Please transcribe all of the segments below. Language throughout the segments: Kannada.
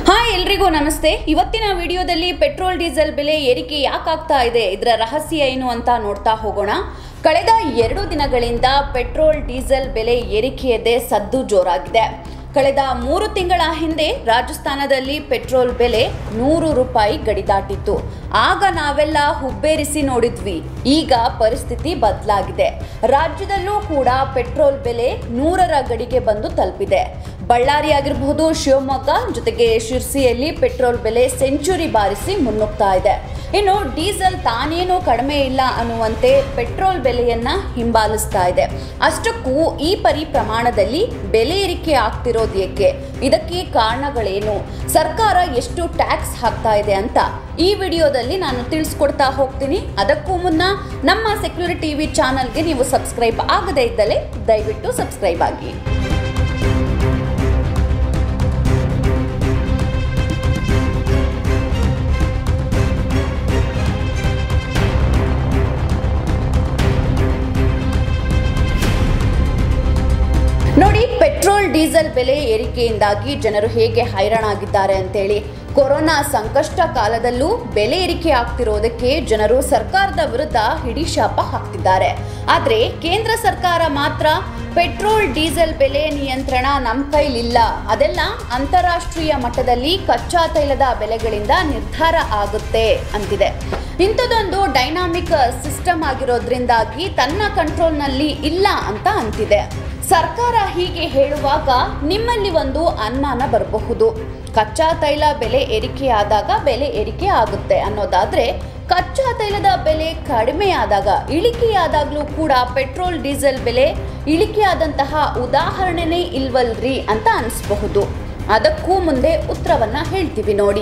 ಹಾಯ್ ಎಲ್ರಿಗೂ ನಮಸ್ತೆ ಇವತ್ತಿನ ವಿಡಿಯೋದಲ್ಲಿ ಪೆಟ್ರೋಲ್ ಡೀಸೆಲ್ ಬೆಲೆ ಏರಿಕೆ ಯಾಕಾಗ್ತಾ ಇದೆ ಇದರ ರಹಸ್ಯ ಏನು ಅಂತ ನೋಡ್ತಾ ಹೋಗೋಣ ಕಳೆದ ಎರಡು ದಿನಗಳಿಂದ ಪೆಟ್ರೋಲ್ ಡೀಸೆಲ್ ಬೆಲೆ ಏರಿಕೆಯದೇ ಸದ್ದು ಜೋರಾಗಿದೆ ಕಳೆದ ಮೂರು ತಿಂಗಳ ಹಿಂದೆ ರಾಜಸ್ಥಾನದಲ್ಲಿ ಪೆಟ್ರೋಲ್ ಬೆಲೆ ನೂರು ರೂಪಾಯಿ ಗಡಿ ದಾಟಿತ್ತು ಆಗ ನಾವೆಲ್ಲ ಹುಬ್ಬೇರಿಸಿ ನೋಡಿದ್ವಿ ಈಗ ಪರಿಸ್ಥಿತಿ ಬದಲಾಗಿದೆ ರಾಜ್ಯದಲ್ಲೂ ಕೂಡ ಪೆಟ್ರೋಲ್ ಬೆಲೆ ನೂರರ ಗಡಿಗೆ ಬಂದು ತಲುಪಿದೆ ಬಳ್ಳಾರಿ ಆಗಿರಬಹುದು ಶಿವಮೊಗ್ಗ ಜೊತೆಗೆ ಶಿರ್ಸಿಯಲ್ಲಿ ಪೆಟ್ರೋಲ್ ಬೆಲೆ ಸೆಂಚುರಿ ಬಾರಿಸಿ ಮುನ್ನುಗ್ತಾ ಇದೆ ಇನ್ನು ಡೀಸೆಲ್ ತಾನೇನೂ ಕಡಿಮೆ ಇಲ್ಲ ಅನ್ನುವಂತೆ ಪೆಟ್ರೋಲ್ ಬೆಲೆಯನ್ನ ಹಿಂಬಾಲಿಸ್ತಾ ಇದೆ ಅಷ್ಟಕ್ಕೂ ಈ ಪರಿ ಪ್ರಮಾಣದಲ್ಲಿ ಬೆಲೆ ಏರಿಕೆ ಆಗ್ತಿರೋದು ಏಕೆ ಇದಕ್ಕೆ ಕಾರಣಗಳೇನು ಸರ್ಕಾರ ಎಷ್ಟು ಟ್ಯಾಕ್ಸ್ ಹಾಕ್ತಾ ಇದೆ ಅಂತ ಈ ವಿಡಿಯೋದಲ್ಲಿ ನಾನು ತಿಳಿಸ್ಕೊಡ್ತಾ ಹೋಗ್ತೀನಿ ಅದಕ್ಕೂ ಮುನ್ನ ನಮ್ಮ ಸೆಕ್ಯೂರಿಟಿ ಟಿವಿ ಚಾನಲ್ಗೆ ನೀವು ಸಬ್ಸ್ಕ್ರೈಬ್ ಆಗದೇ ಇದ್ದಲ್ಲಿ ದಯವಿಟ್ಟು ಸಬ್ಸ್ಕ್ರೈಬ್ ಆಗಿ ನೋಡಿ ಪೆಟ್ರೋಲ್ ಡೀಸೆಲ್ ಬೆಲೆ ಏರಿಕೆಯಿಂದಾಗಿ ಜನರು ಹೇಗೆ ಹೈರಾಣಾಗಿದ್ದಾರೆ ಅಂತೇಳಿ ಕೊರೋನಾ ಸಂಕಷ್ಟ ಕಾಲದಲ್ಲೂ ಬೆಲೆ ಏರಿಕೆ ಆಗ್ತಿರೋದಕ್ಕೆ ಜನರು ಸರ್ಕಾರದ ವಿರುದ್ಧ ಹಿಡಿಶಾಪ ಹಾಕ್ತಿದ್ದಾರೆ ಆದರೆ ಕೇಂದ್ರ ಸರ್ಕಾರ ಮಾತ್ರ ಪೆಟ್ರೋಲ್ ಡೀಸೆಲ್ ಬೆಲೆ ನಿಯಂತ್ರಣ ನಮ್ಮ ಕೈಲಿಲ್ಲ ಅದೆಲ್ಲ ಅಂತಾರಾಷ್ಟ್ರೀಯ ಮಟ್ಟದಲ್ಲಿ ಕಚ್ಚಾ ತೈಲದ ಬೆಲೆಗಳಿಂದ ನಿರ್ಧಾರ ಆಗುತ್ತೆ ಅಂತಿದೆ ಇಂಥದ್ದೊಂದು ಡೈನಾಮಿಕ್ ಸಿಸ್ಟಮ್ ಆಗಿರೋದ್ರಿಂದಾಗಿ ತನ್ನ ಕಂಟ್ರೋಲ್ನಲ್ಲಿ ಇಲ್ಲ ಅಂತ ಅಂತಿದೆ ಸರ್ಕಾರ ಹೀಗೆ ಹೇಳುವಾಗ ನಿಮ್ಮಲ್ಲಿ ಒಂದು ಅನುಮಾನ ಬರಬಹುದು ಕಚ್ಚಾ ತೈಲ ಬೆಲೆ ಏರಿಕೆಯಾದಾಗ ಬೆಲೆ ಏರಿಕೆ ಆಗುತ್ತೆ ಅನ್ನೋದಾದ್ರೆ ಕಚ್ಚಾ ತೈಲದ ಬೆಲೆ ಕಡಿಮೆಯಾದಾಗ ಇಳಿಕೆಯಾದಾಗಲೂ ಕೂಡ ಪೆಟ್ರೋಲ್ ಡೀಸೆಲ್ ಬೆಲೆ ಇಳಿಕೆಯಾದಂತಹ ಉದಾಹರಣೆನೇ ಇಲ್ವಲ್ರಿ ಅಂತ ಅನಿಸ್ಬಹುದು ಅದಕ್ಕೂ ಮುಂದೆ ಉತ್ತರವನ್ನ ಹೇಳ್ತೀವಿ ನೋಡಿ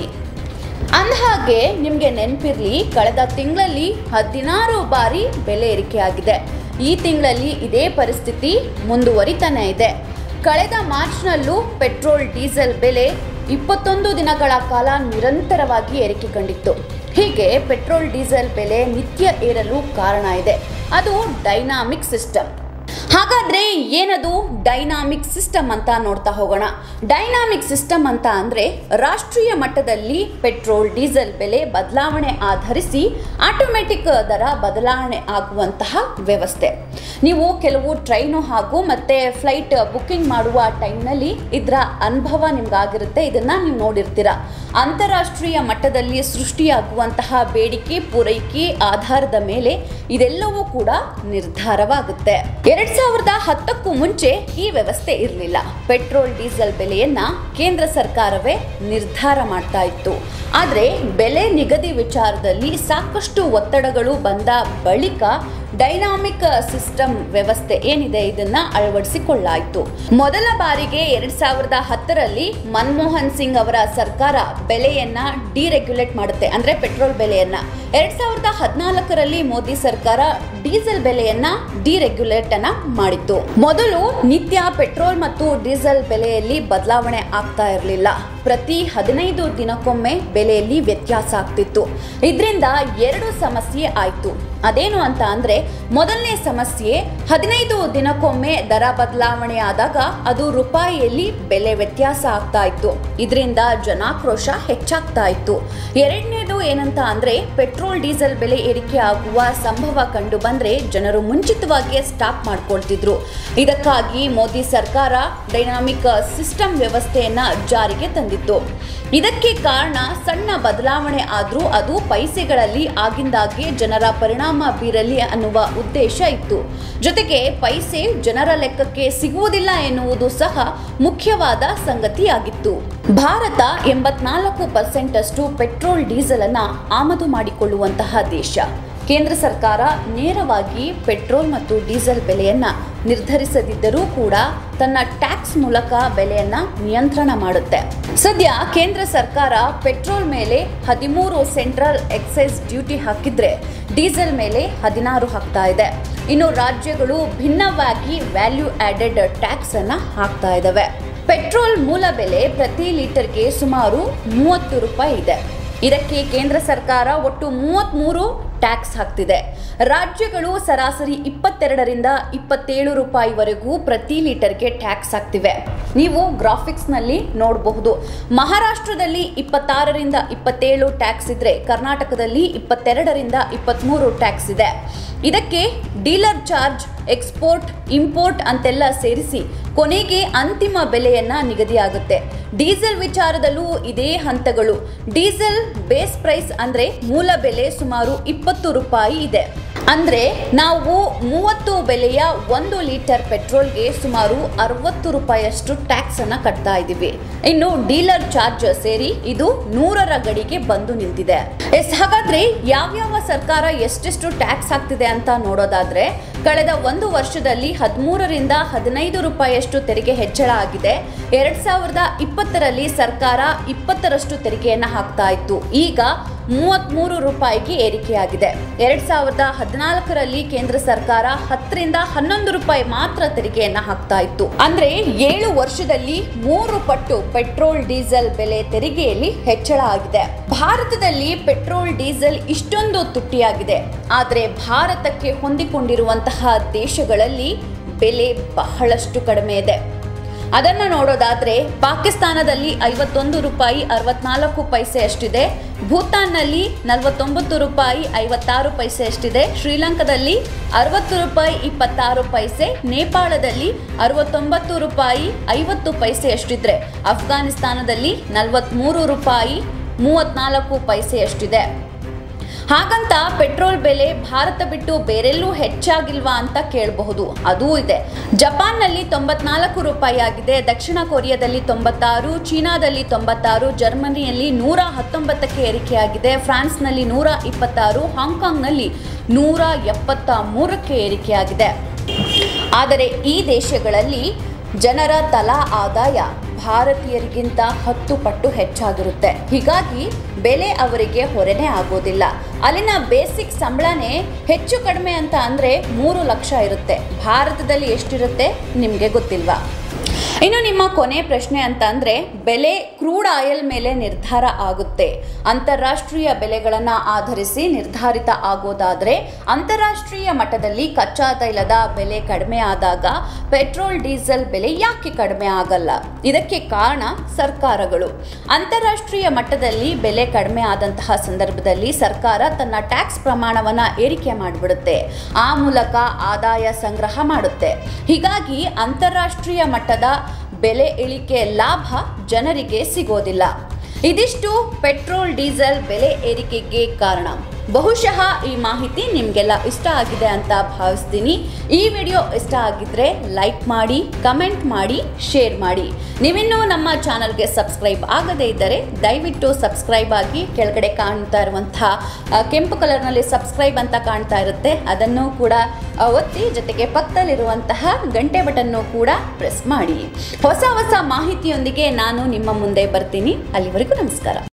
ಅಂದಹಾಗೆ ನಿಮಗೆ ನೆನಪಿರ್ಲಿ ಕಳೆದ ತಿಂಗಳಲ್ಲಿ ಹದಿನಾರು ಬಾರಿ ಬೆಲೆ ಏರಿಕೆಯಾಗಿದೆ ಈ ತಿಂಗಳಲ್ಲಿ ಇದೇ ಪರಿಸ್ಥಿತಿ ಮುಂದುವರಿತಾನೆ ಇದೆ ಕಳೆದ ಮಾರ್ಚ್ನಲ್ಲೂ ಪೆಟ್ರೋಲ್ ಡೀಸೆಲ್ ಬೆಲೆ ಇಪ್ಪತ್ತೊಂದು ದಿನಗಳ ಕಾಲ ನಿರಂತರವಾಗಿ ಏರಿಕೆ ಕಂಡಿತ್ತು ಹೀಗೆ ಪೆಟ್ರೋಲ್ ಡೀಸೆಲ್ ಬೆಲೆ ನಿತ್ಯ ಏರಲು ಕಾರಣ ಇದೆ ಅದು ಡೈನಾಮಿಕ್ ಸಿಸ್ಟಮ್ ಹಾಗಾದ್ರೆ ಏನದು ಡೈನಾಮಿಕ್ ಸಿಸ್ಟಮ್ ಅಂತ ನೋಡ್ತಾ ಹೋಗೋಣ ಡೈನಾಮಿಕ್ ಸಿಸ್ಟಮ್ ಅಂತ ಅಂದ್ರೆ ರಾಷ್ಟ್ರೀಯ ಮಟ್ಟದಲ್ಲಿ ಪೆಟ್ರೋಲ್ ಡೀಸೆಲ್ ಬೆಲೆ ಬದಲಾವಣೆ ಆಧರಿಸಿ ಆಟೋಮೆಟಿಕ್ ದರ ಬದಲಾವಣೆ ಆಗುವಂತಹ ವ್ಯವಸ್ಥೆ ನೀವು ಕೆಲವು ಟ್ರೈನು ಹಾಗೂ ಮತ್ತೆ ಫ್ಲೈಟ್ ಬುಕ್ಕಿಂಗ್ ಮಾಡುವ ಟೈಮ್ನಲ್ಲಿ ಇದರ ಅನುಭವ ನಿಮ್ಗಾಗಿರುತ್ತೆ ಇದನ್ನ ನೀವು ನೋಡಿರ್ತೀರ ಅಂತಾರಾಷ್ಟ್ರೀಯ ಮಟ್ಟದಲ್ಲಿ ಸೃಷ್ಟಿಯಾಗುವಂತಹ ಬೇಡಿಕೆ ಪೂರೈಕೆ ಆಧಾರದ ಮೇಲೆ ಇದೆಲ್ಲವೂ ಕೂಡ ನಿರ್ಧಾರವಾಗುತ್ತೆ ಎರಡ್ ಸಾವಿರದ ಹತ್ತಕ್ಕೂ ಮುಂಚೆ ಈ ವ್ಯವಸ್ಥೆ ಇರಲಿಲ್ಲ ಪೆಟ್ರೋಲ್ ಡೀಸೆಲ್ ಬೆಲೆಯನ್ನ ಕೇಂದ್ರ ಸರ್ಕಾರವೇ ನಿರ್ಧಾರ ಮಾಡ್ತಾ ಇತ್ತು ಆದರೆ ಬೆಲೆ ನಿಗದಿ ವಿಚಾರದಲ್ಲಿ ಸಾಕಷ್ಟು ಒತ್ತಡಗಳು ಬಂದ ಬಳಿಕ ಡೈನಾಮಿಕ್ ಸಿಸ್ಟಮ್ ವ್ಯವಸ್ಥೆ ಏನಿದೆ ಇದನ್ನ ಅಳವಡಿಸಿಕೊಳ್ಳಾಯಿತು ಮೊದಲ ಬಾರಿಗೆ ಎರಡ್ ಸಾವಿರದ ಹತ್ತರಲ್ಲಿ ಮನಮೋಹನ್ ಸಿಂಗ್ ಅವರ ಸರ್ಕಾರ ಬೆಲೆಯನ್ನ ಡಿರೆಗ್ಯುಲೇಟ್ ಮಾಡುತ್ತೆ ಅಂದ್ರೆ ಪೆಟ್ರೋಲ್ ಬೆಲೆಯನ್ನ ಎರಡ್ ಸಾವಿರದ ಹದಿನಾಲ್ಕರಲ್ಲಿ ಮೋದಿ ಸರ್ಕಾರ ಡೀಸೆಲ್ ಬೆಲೆಯನ್ನ ಡಿರೆಗ್ಯುಲೇಟ್ ಅನ್ನ ಮಾಡಿತ್ತು ಮೊದಲು ನಿತ್ಯ ಪೆಟ್ರೋಲ್ ಮತ್ತು ಡೀಸೆಲ್ ಬೆಲೆಯಲ್ಲಿ ಬದಲಾವಣೆ ಆಗ್ತಾ ಇರಲಿಲ್ಲ ಪ್ರತಿ ಹದಿನೈದು ದಿನಕ್ಕೊಮ್ಮೆ ಬೆಲೆಯಲ್ಲಿ ವ್ಯತ್ಯಾಸ ಆಗ್ತಿತ್ತು ಇದರಿಂದ ಎರಡು ಸಮಸ್ಯೆ ಆಯಿತು ಅದೇನು ಅಂತ ಅಂದ್ರೆ ಮೊದಲನೇ ಸಮಸ್ಯೆ ಹದಿನೈದು ದಿನಕ್ಕೊಮ್ಮೆ ದರ ಬದಲಾವಣೆ ಆದಾಗ ಅದು ರೂಪಾಯಿಯಲ್ಲಿ ಬೆಲೆ ವ್ಯತ್ಯಾಸ ಆಗ್ತಾ ಇತ್ತು ಇದರಿಂದ ಜನಾಕ್ರೋಶ ಹೆಚ್ಚಾಗ್ತಾ ಇತ್ತು ಎರಡನೇದು ಏನಂತ ಅಂದ್ರೆ ಪೆಟ್ರೋಲ್ ಡೀಸೆಲ್ ಬೆಲೆ ಏರಿಕೆ ಆಗುವ ಸಂಭವ ಕಂಡು ಬಂದ್ರೆ ಜನರು ಮುಂಚಿತವಾಗಿಯೇ ಸ್ಟಾಪ್ ಮಾಡ್ಕೊಳ್ತಿದ್ರು ಇದಕ್ಕಾಗಿ ಮೋದಿ ಸರ್ಕಾರ ಡೈನಾಮಿಕ್ ಸಿಸ್ಟಮ್ ವ್ಯವಸ್ಥೆಯನ್ನ ಜಾರಿಗೆ ತಂದಿತ್ತು ಇದಕ್ಕೆ ಕಾರಣ ಸಣ್ಣ ಬದಲಾವಣೆ ಆದರೂ ಅದು ಪೈಸೆಗಳಲ್ಲಿ ಆಗಿಂದಾಗೆ ಜನರ ಪರಿಣಾಮ ಬೀರಲಿ ಅನ್ನುವ ಉದ್ದೇಶ ಇತ್ತು ಜೊತೆಗೆ ಪೈಸೆ ಜನರ ಲೆಕ್ಕಕ್ಕೆ ಸಿಗುವುದಿಲ್ಲ ಎನ್ನುವುದು ಸಹ ಮುಖ್ಯವಾದ ಸಂಗತಿಯಾಗಿತ್ತು ಭಾರತ ಎಂಬತ್ನಾಲ್ಕು ಪರ್ಸೆಂಟ್ ಅಷ್ಟು ಪೆಟ್ರೋಲ್ ಡೀಸೆಲ್ ಅನ್ನ ಆಮದು ಮಾಡಿಕೊಳ್ಳುವಂತಹ ದೇಶ ಕೇಂದ್ರ ಸರ್ಕಾರ ನೇರವಾಗಿ ಪೆಟ್ರೋಲ್ ಮತ್ತು ಡೀಸೆಲ್ ಬೆಲೆಯನ್ನ ನಿರ್ಧರಿಸದಿದ್ದರೂ ಕೂಡ ತನ್ನ ಟ್ಯಾಕ್ಸ್ ಮೂಲಕ ಬೆಲೆಯನ್ನ ನಿಯಂತ್ರಣ ಮಾಡುತ್ತೆ ಸದ್ಯ ಕೇಂದ್ರ ಸರ್ಕಾರ ಪೆಟ್ರೋಲ್ ಮೇಲೆ ಹದಿಮೂರು ಸೆಂಟ್ರಲ್ ಎಕ್ಸೈಸ್ ಡ್ಯೂಟಿ ಹಾಕಿದ್ರೆ ಡೀಸೆಲ್ ಮೇಲೆ ಹದಿನಾರು ಹಾಕ್ತಾ ಇದೆ ಇನ್ನು ರಾಜ್ಯಗಳು ಭಿನ್ನವಾಗಿ ವ್ಯಾಲ್ಯೂ ಆಡೆಡ್ ಟ್ಯಾಕ್ಸ್ ಅನ್ನ ಹಾಕ್ತಾ ಇದ್ದಾವೆ ಪೆಟ್ರೋಲ್ ಮೂಲ ಬೆಲೆ ಪ್ರತಿ ಲೀಟರ್ಗೆ ಸುಮಾರು ಮೂವತ್ತು ರೂಪಾಯಿ ಇದೆ ಇದಕ್ಕೆ ಕೇಂದ್ರ ಸರ್ಕಾರ ಒಟ್ಟು ಮೂವತ್ತ್ಮೂರು ಟ್ಯಾಕ್ಸ್ ಹಾಕ್ತಿದೆ ರಾಜ್ಯಗಳು ಸರಾಸರಿ ಇಪ್ಪತ್ತೆರಡರಿಂದ ಇಪ್ಪತ್ತೇಳು ರೂಪಾಯಿವರೆಗೂ ಪ್ರತಿ ಲೀಟರ್ಗೆ ಟ್ಯಾಕ್ಸ್ ಹಾಕ್ತಿವೆ ನೀವು ಗ್ರಾಫಿಕ್ಸ್ನಲ್ಲಿ ನೋಡಬಹುದು ಮಹಾರಾಷ್ಟ್ರದಲ್ಲಿ ಇಪ್ಪತ್ತಾರರಿಂದ ಇಪ್ಪತ್ತೇಳು ಟ್ಯಾಕ್ಸ್ ಇದ್ರೆ ಕರ್ನಾಟಕದಲ್ಲಿ ಇಪ್ಪತ್ತೆರಡರಿಂದ ಇಪ್ಪತ್ತ್ಮೂರು ಟ್ಯಾಕ್ಸ್ ಇದೆ ಇದಕ್ಕೆ ಡೀಲರ್ ಚಾರ್ಜ್ ಎಕ್ಸ್ಪೋರ್ಟ್ ಇಂಪೋರ್ಟ್ ಅಂತೆಲ್ಲ ಸೇರಿಸಿ ಕೊನೆಗೆ ಅಂತಿಮ ಬೆಲೆಯನ್ನ ನಿಗದಿಯಾಗುತ್ತೆ ಡೀಸೆಲ್ ವಿಚಾರದಲ್ಲೂ ಇದೇ ಹಂತಗಳು ಡೀಸೆಲ್ ಬೇಸ್ ಪ್ರೈಸ್ ಅಂದ್ರೆ ಮೂಲ ಬೆಲೆ ಸುಮಾರು ಇಪ್ಪತ್ತು ರೂಪಾಯಿ ಇದೆ ಅಂದ್ರೆ ನಾವು ಮೂವತ್ತು ಬೆಲೆಯ ಒಂದು ಲೀಟರ್ ಪೆಟ್ರೋಲ್ಗೆ ಸುಮಾರು ಅರವತ್ತು ರೂಪಾಯಿಯಷ್ಟು ಟ್ಯಾಕ್ಸ್ ಅನ್ನ ಕಟ್ತಾ ಇದ್ದೀವಿ ಇನ್ನು ಡೀಲರ್ ಚಾರ್ಜ್ ಸೇರಿ ಇದು ನೂರರ ಗಡಿಗೆ ಬಂದು ನಿಂತಿದೆ ಎಸ್ ಹಾಗಾದ್ರೆ ಯಾವ್ಯಾವ ಸರ್ಕಾರ ಎಷ್ಟೆಷ್ಟು ಟ್ಯಾಕ್ಸ್ ಹಾಕ್ತಿದೆ ಅಂತ ನೋಡೋದಾದ್ರೆ ಕಳೆದ ಒಂದು ವರ್ಷದಲ್ಲಿ ಹದಿಮೂರರಿಂದ ಹದಿನೈದು ರೂಪಾಯಿಯಷ್ಟು ತೆರಿಗೆ ಹೆಚ್ಚಳ ಆಗಿದೆ ಎರಡ್ ಸಾವಿರದ ಇಪ್ಪತ್ತರಲ್ಲಿ ಸರ್ಕಾರ ಇಪ್ಪತ್ತರಷ್ಟು ತೆರಿಗೆಯನ್ನ ಹಾಕ್ತಾ ಇತ್ತು ಈಗ ಮೂವತ್ಮೂರು ರೂಪಾಯಿಗೆ ಏರಿಕೆಯಾಗಿದೆ ಎರಡ್ ಸಾವಿರದ ಹದಿನಾಲ್ಕರಲ್ಲಿ ಕೇಂದ್ರ ಸರ್ಕಾರ ಹತ್ತರಿಂದ ಹನ್ನೊಂದು ರೂಪಾಯಿ ಮಾತ್ರ ತೆರಿಗೆಯನ್ನ ಹಾಕ್ತಾ ಇತ್ತು ಅಂದ್ರೆ ಏಳು ವರ್ಷದಲ್ಲಿ ಮೂರು ಪಟ್ಟು ಪೆಟ್ರೋಲ್ ಡೀಸೆಲ್ ಬೆಲೆ ತೆರಿಗೆಯಲ್ಲಿ ಹೆಚ್ಚಳ ಆಗಿದೆ ಭಾರತದಲ್ಲಿ ಪೆಟ್ರೋಲ್ ಡೀಸೆಲ್ ಇಷ್ಟೊಂದು ತುಟ್ಟಿಯಾಗಿದೆ ಆದರೆ ಭಾರತಕ್ಕೆ ಹೊಂದಿಕೊಂಡಿರುವಂತಹ ದೇಶಗಳಲ್ಲಿ ಬೆಲೆ ಬಹಳಷ್ಟು ಕಡಿಮೆ ಇದೆ ಅದನ್ನ ನೋಡೋದಾದ್ರೆ ಪಾಕಿಸ್ತಾನದಲ್ಲಿ ಐವತ್ತೊಂದು ರೂಪಾಯಿ ಅರವತ್ನಾಲ್ಕು ಪೈಸೆ ಅಷ್ಟಿದೆ ಭೂತಾನ್ನಲ್ಲಿ ನಲವತ್ತೊಂಬತ್ತು ರೂಪಾಯಿ ಐವತ್ತಾರು ಪೈಸೆ ಅಷ್ಟಿದೆ ಶ್ರೀಲಂಕಾದಲ್ಲಿ ಅರವತ್ತು ರೂಪಾಯಿ ಇಪ್ಪತ್ತಾರು ಪೈಸೆ ನೇಪಾಳದಲ್ಲಿ ಅರವತ್ತೊಂಬತ್ತು ರೂಪಾಯಿ ಐವತ್ತು ಪೈಸೆ ಅಷ್ಟಿದ್ರೆ ಅಫ್ಘಾನಿಸ್ತಾನದಲ್ಲಿ ನಲವತ್ತ್ಮೂರು ರೂಪಾಯಿ ಮೂವತ್ನಾಲ್ಕು ಪೈಸೆ ಅಷ್ಟಿದೆ ಹಾಗಂತ ಪೆಟ್ರೋಲ್ ಬೆಲೆ ಭಾರತ ಬಿಟ್ಟು ಬೇರೆಲ್ಲೂ ಹೆಚ್ಚಾಗಿಲ್ವಾ ಅಂತ ಕೇಳಬಹುದು ಅದೂ ಇದೆ ಜಪಾನ್ನಲ್ಲಿ ತೊಂಬತ್ನಾಲ್ಕು ರೂಪಾಯಿ ಆಗಿದೆ ದಕ್ಷಿಣ ಕೊರಿಯಾದಲ್ಲಿ ತೊಂಬತ್ತಾರು ಚೀನಾದಲ್ಲಿ ತೊಂಬತ್ತಾರು ಜರ್ಮನಿಯಲ್ಲಿ ನೂರ ಹತ್ತೊಂಬತ್ತಕ್ಕೆ ಏರಿಕೆಯಾಗಿದೆ ಫ್ರಾನ್ಸ್ನಲ್ಲಿ ನೂರ ಇಪ್ಪತ್ತಾರು ಹಾಂಗ್ಕಾಂಗ್ನಲ್ಲಿ ನೂರ ಎಪ್ಪತ್ತ ಮೂರಕ್ಕೆ ಏರಿಕೆಯಾಗಿದೆ ಆದರೆ ಈ ದೇಶಗಳಲ್ಲಿ ಜನರ ತಲಾ ಆದಾಯ ಭಾರತೀಯರಿಗಿಂತ ಹತ್ತು ಪಟ್ಟು ಹೆಚ್ಚಾಗಿರುತ್ತೆ ಹೀಗಾಗಿ ಬೆಲೆ ಅವರಿಗೆ ಹೊರೆನೇ ಆಗೋದಿಲ್ಲ ಅಲ್ಲಿನ ಬೇಸಿಕ್ ಸಂಬಳನೇ ಹೆಚ್ಚು ಕಡಿಮೆ ಅಂತ ಅಂದರೆ ಮೂರು ಲಕ್ಷ ಇರುತ್ತೆ ಭಾರತದಲ್ಲಿ ಎಷ್ಟಿರುತ್ತೆ ನಿಮಗೆ ಗೊತ್ತಿಲ್ವಾ ಇನ್ನು ನಿಮ್ಮ ಕೊನೆ ಪ್ರಶ್ನೆ ಅಂತ ಅಂದರೆ ಬೆಲೆ ಕ್ರೂಡ್ ಆಯಿಲ್ ಮೇಲೆ ನಿರ್ಧಾರ ಆಗುತ್ತೆ ಅಂತಾರಾಷ್ಟ್ರೀಯ ಬೆಲೆಗಳನ್ನು ಆಧರಿಸಿ ನಿರ್ಧಾರಿತ ಆಗೋದಾದರೆ ಅಂತಾರಾಷ್ಟ್ರೀಯ ಮಟ್ಟದಲ್ಲಿ ಕಚ್ಚಾ ತೈಲದ ಬೆಲೆ ಕಡಿಮೆ ಆದಾಗ ಪೆಟ್ರೋಲ್ ಡೀಸೆಲ್ ಬೆಲೆ ಯಾಕೆ ಕಡಿಮೆ ಆಗಲ್ಲ ಇದಕ್ಕೆ ಕಾರಣ ಸರ್ಕಾರಗಳು ಅಂತಾರಾಷ್ಟ್ರೀಯ ಮಟ್ಟದಲ್ಲಿ ಬೆಲೆ ಕಡಿಮೆ ಆದಂತಹ ಸಂದರ್ಭದಲ್ಲಿ ಸರ್ಕಾರ ತನ್ನ ಟ್ಯಾಕ್ಸ್ ಪ್ರಮಾಣವನ್ನು ಏರಿಕೆ ಮಾಡಿಬಿಡುತ್ತೆ ಆ ಮೂಲಕ ಆದಾಯ ಸಂಗ್ರಹ ಮಾಡುತ್ತೆ ಹೀಗಾಗಿ ಅಂತಾರಾಷ್ಟ್ರೀಯ ಮಟ್ಟದ ಬೆಲೆ ಇಳಿಕೆ ಲಾಭ ಜನರಿಗೆ ಸಿಗೋದಿಲ್ಲ ಇದಿಷ್ಟು ಪೆಟ್ರೋಲ್ ಡೀಸೆಲ್ ಬೆಲೆ ಏರಿಕೆಗೆ ಕಾರಣ ಬಹುಶಃ ಈ ಮಾಹಿತಿ ನಿಮಗೆಲ್ಲ ಇಷ್ಟ ಆಗಿದೆ ಅಂತ ಭಾವಿಸ್ತೀನಿ ಈ ವಿಡಿಯೋ ಇಷ್ಟ ಆಗಿದ್ರೆ ಲೈಕ್ ಮಾಡಿ ಕಮೆಂಟ್ ಮಾಡಿ ಶೇರ್ ಮಾಡಿ ನೀವಿನ್ನೂ ನಮ್ಮ ಚಾನಲ್ಗೆ ಸಬ್ಸ್ಕ್ರೈಬ್ ಆಗದೇ ಇದ್ದರೆ ದಯವಿಟ್ಟು ಸಬ್ಸ್ಕ್ರೈಬ್ ಆಗಿ ಕೆಳಗಡೆ ಕಾಣ್ತಾ ಇರುವಂಥ ಆ, ಕೆಂಪು ಕಲರ್ನಲ್ಲಿ ಸಬ್ಸ್ಕ್ರೈಬ್ ಅಂತ ಕಾಣ್ತಾ ಇರುತ್ತೆ ಅದನ್ನು ಕೂಡ ಆ, ಒತ್ತಿ ಜೊತೆಗೆ ಪಕ್ಕದಲ್ಲಿರುವಂತಹ ಗಂಟೆ ಬಟನ್ನು ಕೂಡ ಪ್ರೆಸ್ ಮಾಡಿ ಹೊಸ ಹೊಸ ಮಾಹಿತಿಯೊಂದಿಗೆ ನಾನು ನಿಮ್ಮ ಮುಂದೆ ಬರ್ತೀನಿ ಅಲ್ಲಿವರೆಗೂ ನಮಸ್ಕಾರ